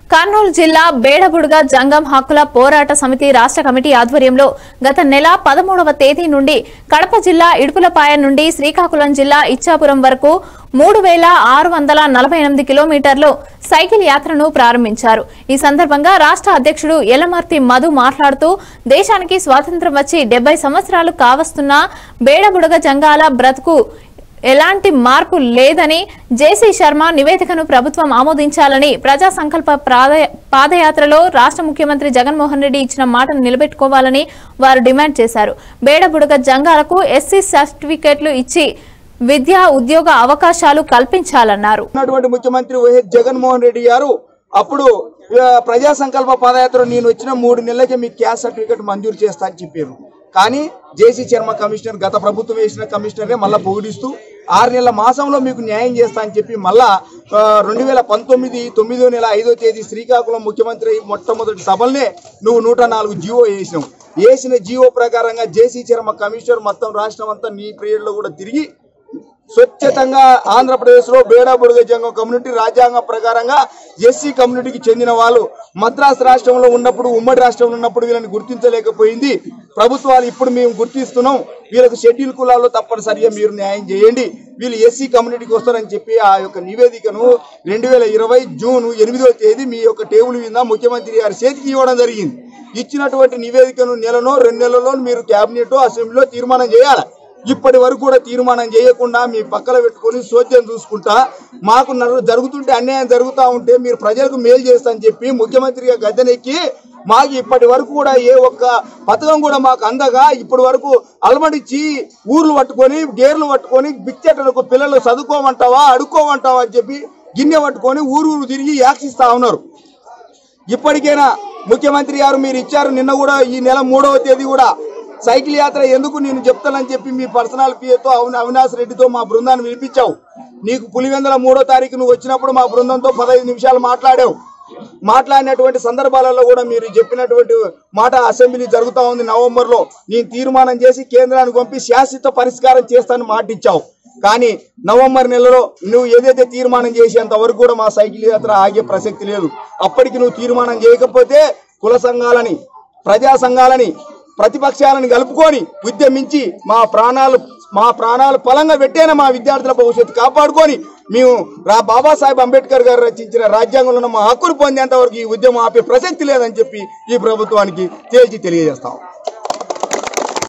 కర్నూలు జిల్లా బేడబుడుగ జంగం హక్కుల పోరాట సమితి రాష్ట్ర కమిటీ ఆధ్వర్యంలో గత నెల పదమూడవ తేదీ నుండి కడప జిల్లా ఇడుపులపాయ నుండి శ్రీకాకుళం జిల్లా ఇచ్చాపురం వరకు మూడు వేల ఆరు వందల నలభై ఎనిమిది కిలోమీటర్లు సైకిల్ యాత్రను ప్రారంభించారు ఈ సందర్భంగా రాష్ట్ర అధ్యక్షుడు ఎలమర్తి మధు మాట్లాడుతూ దేశానికి స్వాతంత్ర్యం వచ్చి డెబ్బై సంవత్సరాలు కావస్తున్న బేడబుడగ జంగాల బ్రతుకు ఎలాంటి మార్పు లేదని జేసీ శర్మ నివేదికను ప్రభుత్వం ఆమోదించాలని ప్రజా సంకల్ప ప్రాద- పాదయాత్రలో రాష్ట్ర ముఖ్యమంత్రి జగన్మోహన్ రెడ్డి ఇచ్చిన మాటను నిలబెట్టుకోవాలని వారు డిమాండ్ చేశారు బేడబుడగ జంగాలకు ఎస్సీ సర్టిఫికెట్లు ఇచ్చి విద్యా ఉద్యోగ అవకాశాలు కల్పించాలన్నారు ఉన్నటువంటి ముఖ్యమంత్రి వైఎస్ జగన్మోహన్ రెడ్డి గారు అప్పుడు ఆ, ప్రజా సంకల్ప పాదయాత్ర నేను వచ్చిన మూడు నెలలకే మీకు క్యాస్ట్ సర్టిఫికేట్ మంజూరు చేస్తా అని చెప్పారు కానీ జేసీ శర్మ కమిషనర్ గత ప్రభుత్వం వేసిన కమిషనరే మళ్ళా పొగిడిస్తూ ఆరు నెలల మాసంలో మీకు న్యాయం చేస్తా అని చెప్పి మళ్ళా రెండు వేల పంతొమ్మిది తొమ్మిదో నెల ఐదో తేదీ శ్రీకాకుళం ముఖ్యమంత్రి మొట్టమొదటి సభలనే నువ్వు నూట నాలుగు జీవో వేసినావు వేసిన జీవో ప్రకారంగా జేసీ శర్మ కమిషనర్ మొత్తం రాష్ట్రం అంతా నీ పీరియడ్లో కూడా తిరిగి స్వచ్ఛతంగా ఆంధ్రప్రదేశ్ లో బేడా బుడుగ జంగం కమ్యూనిటీ రాజ్యాంగం ప్రకారంగా ఎస్సీ కమ్యూనిటీకి చెందిన వాళ్ళు మద్రాసు రాష్ట్రంలో ఉన్నప్పుడు ఉమ్మడి రాష్ట్రంలో ఉన్నప్పుడు వీళ్ళని గుర్తించలేకపోయింది ప్రభుత్వాలు ఇప్పుడు మేము గుర్తిస్తున్నాం వీళ్ళకు షెడ్యూల్ కులాల్లో తప్పనిసరిగా మీరు న్యాయం చేయండి వీళ్ళు ఎస్సీ కమ్యూనిటీకి వస్తారని చెప్పి ఆ యొక్క నివేదికను రెండు వేల ఇరవై జూన్ ఎనిమిదవ తేదీ మీ యొక్క టేబుల్ మీద ముఖ్యమంత్రి గారి చేతికి ఇవ్వడం జరిగింది ఇచ్చినటువంటి నివేదికను నెలలో రెండు నెలల్లో మీరు కేబినెట్ అసెంబ్లీలో తీర్మానం చేయాలి ఇప్పటి వరకు కూడా తీర్మానం చేయకుండా మీ పక్కన పెట్టుకొని సోద్యం చూసుకుంటా మాకు నరు- జరుగుతుంటే అన్యాయం జరుగుతూ ఉంటే మీరు ప్రజలకు మేలు చేస్తా అని చెప్పి ముఖ్యమంత్రిగా గద్దెనెక్కి మాకు ఇప్పటి వరకు కూడా ఏ ఒక్క పథకం కూడా మాకు అందగా ఇప్పటి వరకు అలమడిచ్చి ఊర్లు పట్టుకొని గేర్లు పట్టుకొని బిచ్చటలకు పిల్లలు చదువుకోమంటావా అడుక్కోమంటావా అని చెప్పి గిన్నె పట్టుకొని ఊరు ఊరు తిరిగి యాక్షిస్తా ఉన్నారు ఇప్పటికైనా ముఖ్యమంత్రి గారు మీరు ఇచ్చారు నిన్న కూడా ఈ నెల మూడవ తేదీ కూడా సైకిల్ యాత్ర ఎందుకు నేను చెప్తానని చెప్పి మీ పర్సనల్ పిఏతో అవినా అవినాష్ రెడ్డితో మా బృందాన్ని పిలిపించావు నీకు పులివెందుల మూడో తారీఖు నువ్వు వచ్చినప్పుడు మా బృందంతో పదహైదు నిమిషాలు మాట్లాడావు మాట్లాడినటువంటి సందర్భాలలో కూడా మీరు చెప్పినటువంటి మాట అసెంబ్లీ జరుగుతూ ఉంది నవంబర్లో నేను తీర్మానం చేసి కేంద్రానికి పంపి శాశ్వత పరిష్కారం చేస్తానని మాట ఇచ్చావు కానీ నవంబర్ నెలలో నువ్వు ఏదైతే తీర్మానం చేసేంత వరకు కూడా మా సైకిల్ యాత్ర ఆగే ప్రసక్తి లేదు అప్పటికి నువ్వు తీర్మానం చేయకపోతే కుల సంఘాలని ప్రజా సంఘాలని ప్రతిపక్షాలను కలుపుకొని ఉద్యమించి మా ప్రాణాలు మా ప్రాణాలు ఫలంగా పెట్టేనా మా విద్యార్థుల భవిష్యత్తు కాపాడుకొని మేము రా బాబాసాహెబ్ అంబేద్కర్ గారు రచించిన రాజ్యాంగంలో ఉన్న మా హక్కులు పొందేంత వరకు ఈ ఉద్యమం ఆపే ప్రసక్తి లేదని చెప్పి ఈ ప్రభుత్వానికి తేల్చి తెలియజేస్తాం